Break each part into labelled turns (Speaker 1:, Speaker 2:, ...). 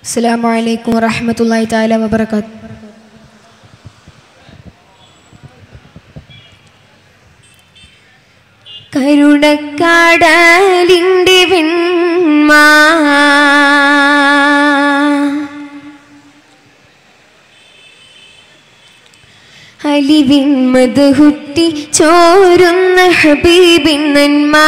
Speaker 1: അസ്സാം വലൈക്കും വറഹമത്തല്ലാഹി താല വബർക്കാത്ത് കരുണക്കാടലിൻ്റെ വെൺമാ അലിവിൻ മധുഹുറ്റി ചോരുന്ന ഹബീബിൻ നന്മാ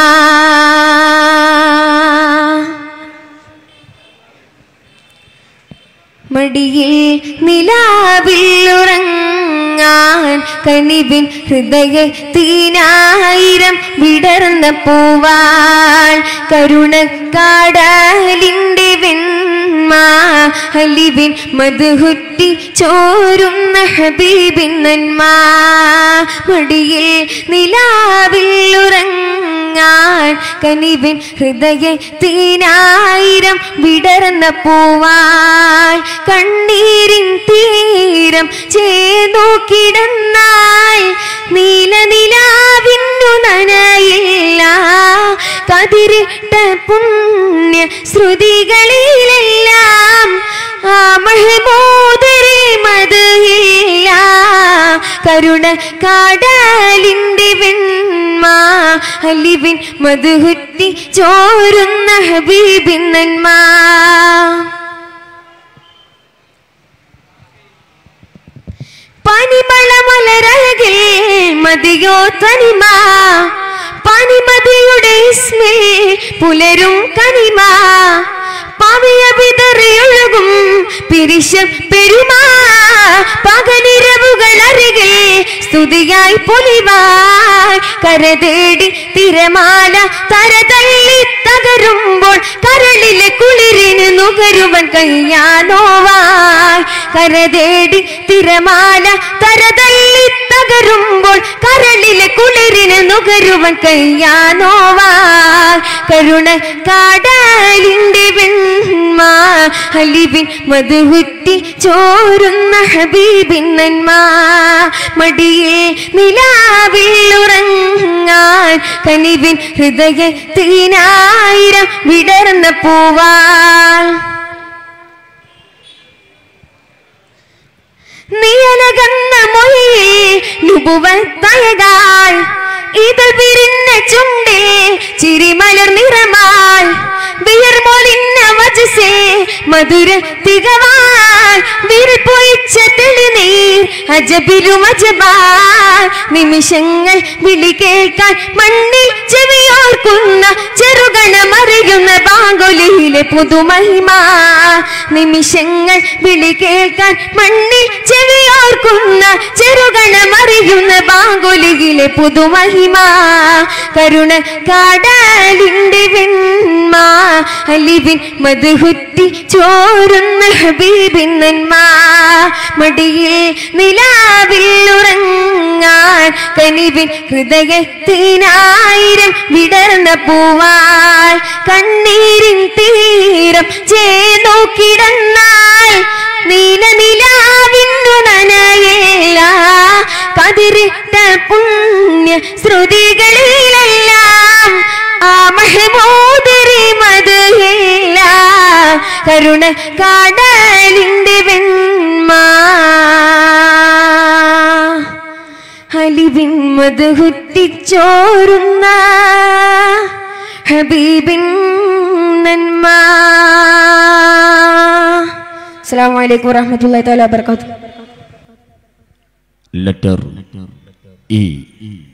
Speaker 1: മടിയിൽ നിലാവിൽ ഉറങ്ങാൻ കനിവിൻ ഹൃദയത്തിനായിരം വിടർന്ന പൂവാൻ കരുണക്കാടലിൻ്റെ വെൺമാ അലിവിൻ മധുഹുറ്റി ചോരുന്ന ഹബീബിൻ നന്മാ മടിയിൽ നിലാവിൽ ഉറങ്ങാൻ കനിവിൻ ഹൃദയത്തിനായിരം വിടർന്ന പൂവാൻ കണ്ണീരിൻ തീരം ചേർന്നു കിടന്നാൽ നീലനിലാവിന്നു നനയില്ല കതിരിട്ട പുണ്യ ശ്രുതികളിലെല്ലാം ആ മഹമൂദരെ മതിയില്ല കരുണ കാടലിൻ്റെ വെൺമാ അലിവിൻ മധുഹുറ്റി ചോരുന്ന ഹബീബിൻ നന്മാ പനിമളമലരഴകിൽ മതിയോ തനിമ പനിമതിയുടെ സ്മേ പുലരും കനിമ പവിയ വിതറിയൊഴുകും പിരിശ പെരുമാ പകലിരവുകൾ അരികിൽ സ്തുതിയായി പൊലിവായി കരതേടി തിരമാല തരതള്ളി തകരുമ്പോൾ കരളിലെ കുളിരിന് നുകരുവൻ കയ്യാനോവായി കരതേടി തിരമാല തരതള്ളി തകരുമ്പോൾ കരളിലെ കുളിരിന് നുകരുവൻ കയ്യാനോവായി കരുണ കാടലിൻ്റെ വെൺമാ അലിവിൻ മധുഹുറ്റി ചോരുന്ന ഹബീബിൻ നന്മാ മടിയെ നിലാവിൽ ഉറങ്ങാൻ കനിവിൻ ഹൃദയത്തിനായിരം വിടർന്ന പൂവാൻ നിയലകന്ന മൊഴിയിൽ നുപുവത്തയകാൽ ഇതൾ വിരിഞ്ഞ ചുണ്ടേ ചിരിമലർ നിറമാൽ വിയർമൊലിന്ന വജസേ മധുര തികവാൻ വിരിപ്പൊയിച്ച തെളിനീർ അജബിലും അജബാൻ നിമിഷങ്ങൾ വിളി കേൾക്കാൻ മണ്ണിൽ ചെവിയോർക്കുന്ന ചെറുകണമറിയുന്ന ബാങ്കുലിയിലെ പുതുമഹിമ നിമിഷങ്ങൾ വിളി കേൾക്കാൻ മണ്ണിൽ ചെവിയോർക്കുന്ന ചെറുകണമറിയുന്ന ബാങ്കുലിയിലെ പുതുമഹിമ കരുണ കാടലിൻ്റെ വെൺമാ അലിവിൻ മധുഹുറ്റി ചോരുന്ന ഹബീബിൻ നന്മാ മടിയിൽ നിലാവിൽ ഉറങ്ങാൻ കനിവിൻ ഹൃദയത്തിനായിരം വിടർന്ന പൂവാൽ കണ്ണീരിൻ തീരം ചേർന്നു കിടന്നാൽ നീല നിലാവിന്നു നനയില്ല കതിരിട്ട പുണ്യ ശ്രുതികളിലെല്ലാം ആ മഹമൂദരി മതിയില്ല കരുണ കാടലിൻ്റെ വെൺമാ അലിവിൻ മധുഹുറ്റിച്ചോരുന്ന ഹബീബിൻ നന്മ അസ്സാം വലൈക്കും വാഹമത്തല്ലാ വാബർക്കാത്തു
Speaker 2: letter E.